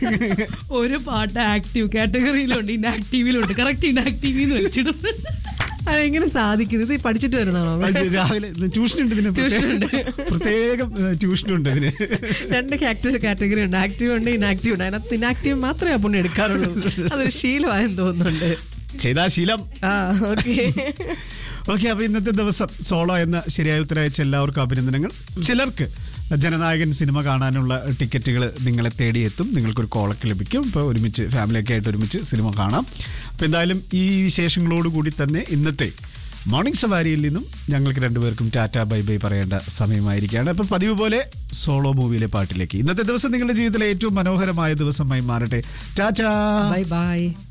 ഒരു പാട്ട് active കാറ്റഗറിയിലുണ്ട് ഇനാക്റ്റീവിലുണ്ട് correct ഇനാക്റ്റീവിന്ന് വെച്ചിടുന്നത് അതെങ്ങനെ സാധിക്കുന്നത് ഇത് പഠിച്ചിട്ട് വരുന്നതാണോ അത് രാവിലെ ട്യൂഷൻ ഉണ്ട് ഇതിന് ട്യൂഷനുണ്ട്. പ്രത്യേകം ട്യൂഷനുണ്ട് ഇതിന് രണ്ട് കാറ്റഗറി കാറ്റഗറി ഉണ്ട് ആക്റ്റീവ് ഉണ്ട് ഇനാക്റ്റീവ് ഉണ്ട് അതിനകത്ത് ഇനാക്റ്റീവ് മാത്രമേ അപ്പം എടുക്കാറുള്ളൂ അതൊരു ശീലമായെന്ന് തോന്നുന്നുണ്ട് ചെയ്താ ശീലം ആ ഓക്കെ ഓക്കെ അപ്പൊ ഇന്നത്തെ ദിവസം സോളോ എന്ന ശരിയായ ഉത്തരം അയച്ച എല്ലാവർക്കും അഭിനന്ദനങ്ങൾ ചിലർക്ക് ജനനായകൻ സിനിമ കാണാനുള്ള ടിക്കറ്റുകൾ നിങ്ങളെ തേടിയെത്തും നിങ്ങൾക്കൊരു കോളൊക്കെ ലഭിക്കും ഇപ്പോൾ ഒരുമിച്ച് ഫാമിലിയൊക്കെ ആയിട്ട് ഒരുമിച്ച് സിനിമ കാണാം അപ്പോൾ എന്തായാലും ഈ വിശേഷങ്ങളോടുകൂടി തന്നെ ഇന്നത്തെ മോർണിംഗ് സവാരിയിൽ നിന്നും ഞങ്ങൾക്ക് രണ്ടുപേർക്കും ടാറ്റ ബൈ ബൈ പറയേണ്ട സമയമായിരിക്കുകയാണ് അപ്പം പതിവ് പോലെ സോളോ മൂവിയിലെ പാട്ടിലേക്ക് ഇന്നത്തെ ദിവസം നിങ്ങളുടെ ജീവിതത്തിലെ ഏറ്റവും മനോഹരമായ ദിവസമായി മാറട്ടെ ടാറ്റ ബൈ ബൈ